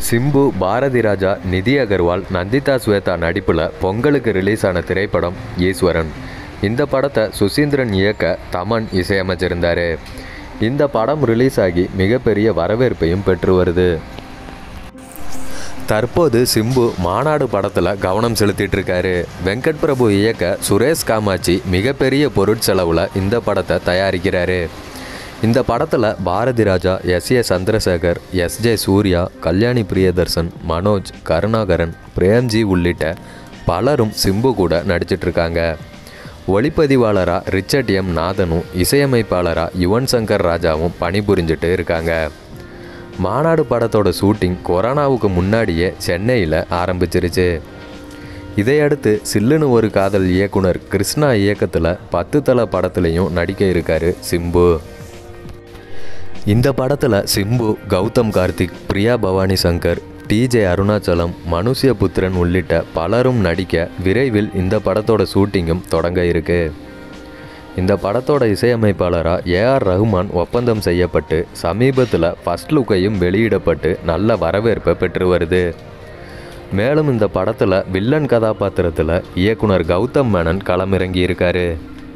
சிம்பு பாரதி ராஜா நிதி அகர்வால் நந்திதா ஸ்வேதா நடிப்பில் பொங்கலுக்கு ரிலீஸ் ஆன திரைப்படம் ஈஸ்வரன் இந்த படத்தை சுசீந்திரன் இயக்க தமன் இசையமைச்சிருந்தார் இந்த படம் ரிலீஸ் ஆகி மிகப்பெரிய வரவேற்பையும் பெற்று வருது தற்போது சிம்பு மாநாடு படத்தில் கவனம் செலுத்திட்டு இருக்காரு வெங்கட் பிரபு இயக்க சுரேஷ் காமாட்சி மிகப்பெரிய பொருட்செலவில் இந்த படத்தை தயாரிக்கிறாரு இந்த படத்தில் Bharathi Raja S A Chandrasekhar S J Suriya Kalyani Priyadarshan Manoj Karunakaran Premji உள்ளிட்ட பலரும் சிம்பு கூட நடிச்சிட்டு இருக்காங்க ஒளிப்பதிவாளராக ரிச்சர்ட் எம் நாதனும் இசையமைப்பாளராக யுவன் சங்கர் ராஜாவும் பணிபுரிஞ்சிட்டு இருக்காங்க மாநாடு படத்தோட ஷூட்டிங் கொரோனாவுக்கு முன்னாடியே சென்னையில் ஆரம்பிச்சிருச்சு இதையடுத்து சில்லுன்னு ஒரு காதல் இயக்குனர் கிருஷ்ணா இயக்கத்தில் பத்து தல படத்துலையும் நடிக்க இருக்காரு சிம்பு இந்த படத்தில் சிம்பு கௌதம் கார்த்திக் பிரியா பவானி சங்கர் டிஜே அருணாச்சலம் மனுஷ்யபுத்திரன் உள்ளிட்ட பலரும் நடிக்க விரைவில் இந்த படத்தோட ஷூட்டிங்கும் தொடங்க இருக்கு இந்த படத்தோட இசையமைப்பாளராக ஏஆர் ரஹ்மான் ஒப்பந்தம் செய்யப்பட்டு சமீபத்தில் ஃபஸ்ட் லுக்கையும் வெளியிடப்பட்டு நல்ல வரவேற்பை பெற்று வருது மேலும் இந்த படத்தில் வில்லன் கதாபாத்திரத்தில் இயக்குனர் கௌதம் மேனன் களமிறங்கி இருக்காரு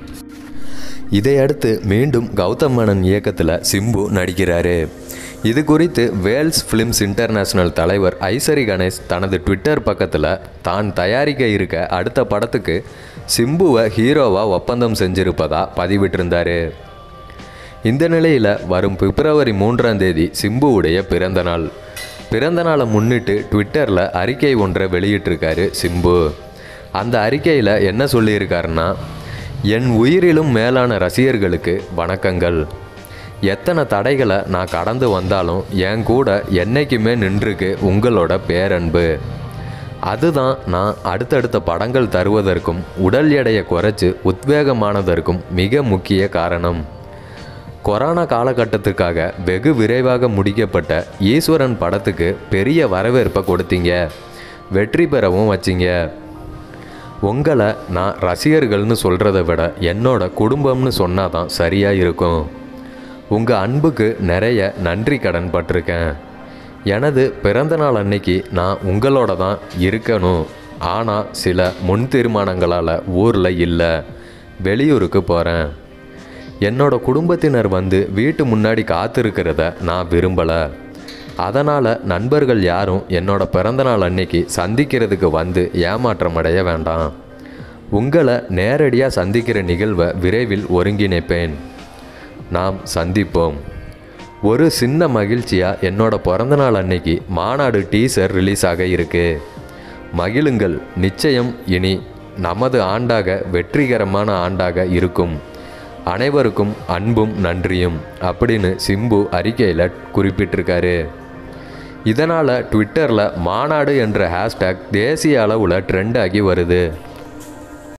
இதையடுத்து மீண்டும் கௌதம் மேனன் இயக்கத்தில் சிம்பு நடிக்கிறாரு இது குறித்து வேல்ஸ் ஃபிலிம்ஸ் இன்டர்நேஷனல் தலைவர் ஐசரி கணேஷ் தனது ட்விட்டர் பக்கத்தில் தான் தயாரிக்க இருக்க அடுத்த படத்துக்கு சிம்புவை ஹீரோவாக ஒப்பந்தம் செஞ்சிருப்பதா பதிவிட்டிருந்தார் இந்த நிலையில் வரும் பிப்ரவரி மூன்றாம் தேதி சிம்புவுடைய பிறந்த நாள் பிறந்த நாளை முன்னிட்டு ட்விட்டரில் அறிக்கை ஒன்றை வெளியிட்டிருக்காரு சிம்பு அந்த அறிக்கையில் என்ன சொல்லியிருக்காருன்னா என் உயிரிலும் மேலான ரசிகர்களுக்கு வணக்கங்கள் எத்தனை தடைகளை நான் கடந்து வந்தாலும் என் கூட என்னைக்குமே நின்றுக்கு உங்களோட பேரன்பு அதுதான் நான் அடுத்தடுத்த படங்கள் தருவதற்கும் உடல் எடையை குறைச்சி உத்வேகமானதற்கும் மிக முக்கிய காரணம் கொரோனா காலகட்டத்துக்காக வெகு விரைவாக முடிக்கப்பட்ட ஈஸ்வரன் படத்துக்கு பெரிய வரவேற்பை கொடுத்தீங்க வெற்றி பெறவும் வச்சிங்க உங்களை நான் ரசிகர்கள்னு சொல்கிறத விட என்னோட குடும்பம்னு சொன்னால் தான் சரியாக இருக்கும் உங்கள் அன்புக்கு நிறைய நன்றி கடன் பட்டிருக்கேன் எனது பிறந்த நாள் அன்னைக்கு நான் உங்களோட தான் இருக்கணும் ஆனால் சில முன் தீர்மானங்களால் ஊரில் இல்லை வெளியூருக்கு போகிறேன் என்னோட குடும்பத்தினர் வந்து வீட்டு முன்னாடி காத்திருக்கிறத நான் விரும்பலை அதனால் நண்பர்கள் யாரும் என்னோட பிறந்தநாள் அன்னைக்கு சந்திக்கிறதுக்கு வந்து ஏமாற்றம் அடைய வேண்டாம் உங்களை நேரடியாக சந்திக்கிற நிகழ்வை விரைவில் ஒருங்கிணைப்பேன் நாம் சந்திப்போம் ஒரு சின்ன மகிழ்ச்சியாக என்னோட பிறந்தநாள் அன்னைக்கு மாநாடு டீசர் ரிலீஸ் ஆக இருக்கு மகிழுங்கள் நிச்சயம் இனி நமது ஆண்டாக வெற்றிகரமான ஆண்டாக இருக்கும் அனைவருக்கும் அன்பும் நன்றியும் அப்படின்னு சிம்பு அறிக்கையில் குறிப்பிட்டிருக்காரு இதனால் ட்விட்டரில் மாநாடு என்ற ஹேஷ்டேக் தேசிய அளவில் ட்ரெண்ட் ஆகி வருது